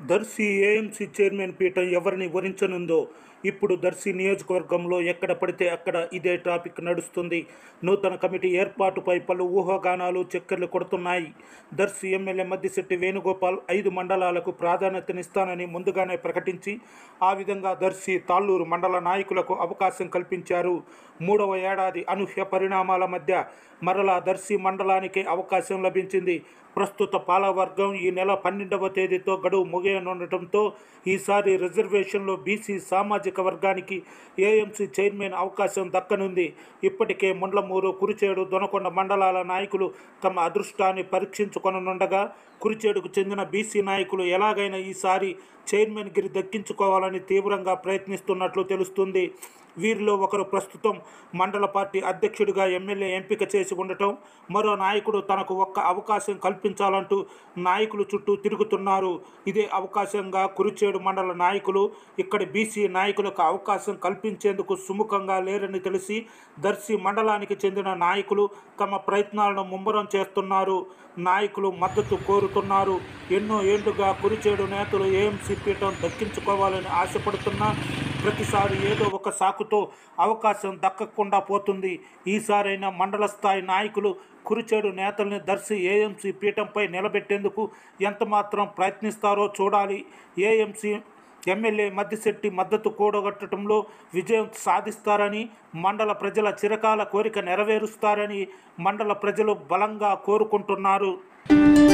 Darsi AMC chairman పీఠం ఎవరిని వరించనుందో ఇప్పుడు దర్శి నియోజకవర్గంలో ఎక్కడ పడితే అక్కడ ఇదే టాపిక్ నడుస్తుంది నూతన కమిటీ ఏర్పాటుపై పలు ఊహాగానాలు చక్కెర్లు కొడుతున్నాయి దర్శి ఎమ్మెల్యే మద్దిశెట్టి వేణుగోపాల్ ఐదు మండలాలకు ప్రాధాన్యతనిస్తానని ముందుగానే ప్రకటించి ఆ విధంగా దర్శి తాళ్ళూరు మండల నాయకులకు అవకాశం కల్పించారు మూడవ ఏడాది అనూహ్య పరిణామాల మధ్య మరలా దర్శి మండలానికి అవకాశం లభించింది ప్రస్తుత పాలవర్గం ఈ నెల పన్నెండవ తేదీతో గడువు ముగియనుండటంతో ఈసారి రిజర్వేషన్లో బీసీ సామాజిక వర్గానికి ఏఎంసీ చైర్మన్ అవకాశం దక్కనుంది ఇప్పటికే ముండ్లమూరు కురిచేడు దొనకొండ మండలాల నాయకులు తమ అదృష్టాన్ని పరీక్షించుకొనుండగా కురిచేడుకు చెందిన బీసీ నాయకులు ఎలాగైనా ఈసారి చైర్మన్ గిరి దక్కించుకోవాలని తీవ్రంగా ప్రయత్నిస్తున్నట్లు తెలుస్తుంది వీరిలో ఒకరు ప్రస్తుతం మండల పార్టీ అధ్యక్షుడిగా ఎమ్మెల్యే ఎంపిక చేసి ఉండటం మరో నాయకుడు తనకు ఒక్క అవకాశం కల్పించాలంటూ నాయకులు చుట్టూ తిరుగుతున్నారు ఇదే అవకాశంగా కురిచేడు మండల నాయకులు ఇక్కడి బీసీ నాయకులకు అవకాశం కల్పించేందుకు సుముఖంగా లేరని తెలిసి దర్శి మండలానికి చెందిన నాయకులు తమ ప్రయత్నాలను ముమ్మరం చేస్తున్నారు నాయకులు మద్దతు కోరుతున్నారు ఎన్నో ఏళ్లుగా కురిచేడు నేతలు ఏఎంసీ పీఠం దక్కించుకోవాలని ఆశపడుతున్నా ప్రతిసారి ఏదో ఒక సాకుతో అవకాశం దక్కకుండా పోతుంది ఈసారైనా మండల స్థాయి నాయకులు కురిచేడు నేతల్ని దర్శి ఏఎంసీ పీఠంపై నిలబెట్టేందుకు ఎంతమాత్రం ప్రయత్నిస్తారో చూడాలి ఏఎంసీ ఎమ్మెల్యే మద్దిశెట్టి మద్దతు కూడగట్టడంలో విజయం సాధిస్తారని మండల ప్రజల చిరకాల కోరిక నెరవేరుస్తారని మండల ప్రజలు బలంగా కోరుకుంటున్నారు